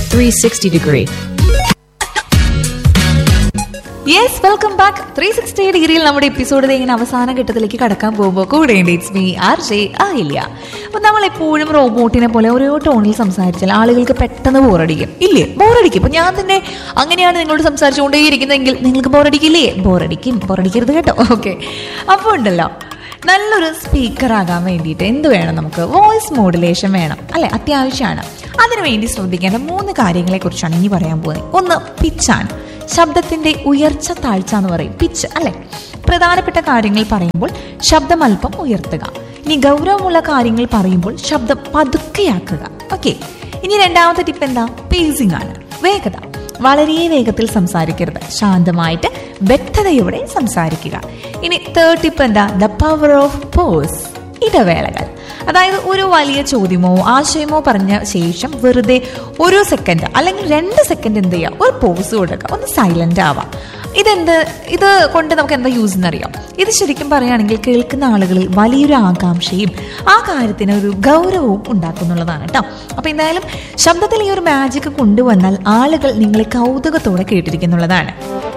360 degree. Yes welcome back three sixty ഡിഗ്രിയിൽ നമ്മുടെ episode ഇങ്ങനെ അവസാന ഘട്ടത്തിലേക്ക് കടക്കാൻ പോകുമ്പോൾ കൂടെ ഇറ്റ്സ് മീ ആർ ജെ ആയില്ല അപ്പൊ നമ്മൾ എപ്പോഴും റോബോട്ടിനെ പോലെ ഓരോ ടോണിൽ സംസാരിച്ചാൽ ആളുകൾക്ക് പെട്ടെന്ന് ബോറടിക്കും ഇല്ലേ ബോറടിക്കും ഇപ്പൊ ഞാൻ തന്നെ അങ്ങനെയാണ് നിങ്ങളോട് സംസാരിച്ചുകൊണ്ടേയിരിക്കുന്നതെങ്കിൽ നിങ്ങൾക്ക് ബോറടിക്കില്ലേ ബോറടിക്കും ബോറടിക്കരുത് കേട്ടോ ഓക്കെ അപ്പോൾ ഉണ്ടല്ലോ നല്ലൊരു സ്പീക്കർ ആകാൻ വേണ്ടിയിട്ട് എന്ത് വേണം നമുക്ക് വോയിസ് മോഡുലേഷൻ വേണം അല്ലെ അത്യാവശ്യമാണ് അതിനുവേണ്ടി ശ്രദ്ധിക്കേണ്ട മൂന്ന് കാര്യങ്ങളെ കുറിച്ചാണ് ഇനി പറയാൻ പോകുന്നത് ഒന്ന് പിച്ചാണ് ശബ്ദത്തിന്റെ ഉയർച്ച താഴ്ച എന്ന് പറയും പിച്ച് അല്ലെ പ്രധാനപ്പെട്ട കാര്യങ്ങൾ പറയുമ്പോൾ ശബ്ദം അല്പം ഉയർത്തുക ഇനി ഗൗരവമുള്ള കാര്യങ്ങൾ പറയുമ്പോൾ ശബ്ദം പതുക്കെയാക്കുക ഓക്കെ ഇനി രണ്ടാമത്തെ ടിപ്പ് എന്താ പേസിംഗ് ആണ് വേഗത വളരെ വേഗത്തിൽ സംസാരിക്കരുത് ശാന്തമായിട്ട് വ്യക്തതയോടെ സംസാരിക്കുക ഇനി തേർഡ് ടിപ്പ് എന്താ ദ പവർ ഓഫ് പോസ് ഇടവേളകൾ അതായത് ഒരു വലിയ ചോദ്യമോ ആശയമോ പറഞ്ഞ ശേഷം വെറുതെ ഒരു സെക്കൻഡ് അല്ലെങ്കിൽ രണ്ട് സെക്കൻഡ് എന്ത് ചെയ്യുക ഒരു പോസ് കൊടുക്കുക ഒന്ന് സൈലന്റ് ആവാം ഇതെന്ത് ഇത് കൊണ്ട് നമുക്ക് എന്താ യൂസ് എന്നറിയാം ഇത് ശരിക്കും പറയുകയാണെങ്കിൽ കേൾക്കുന്ന ആളുകളിൽ വലിയൊരു ആകാംക്ഷയും ആ കാര്യത്തിന് ഒരു ഗൗരവവും ഉണ്ടാക്കുന്നുള്ളതാണ് കേട്ടോ അപ്പൊ എന്തായാലും ശബ്ദത്തിൽ ഈ ഒരു മാജിക് കൊണ്ടുവന്നാൽ ആളുകൾ നിങ്ങളെ കൗതുകത്തോടെ കേട്ടിരിക്കുന്നുള്ളതാണ്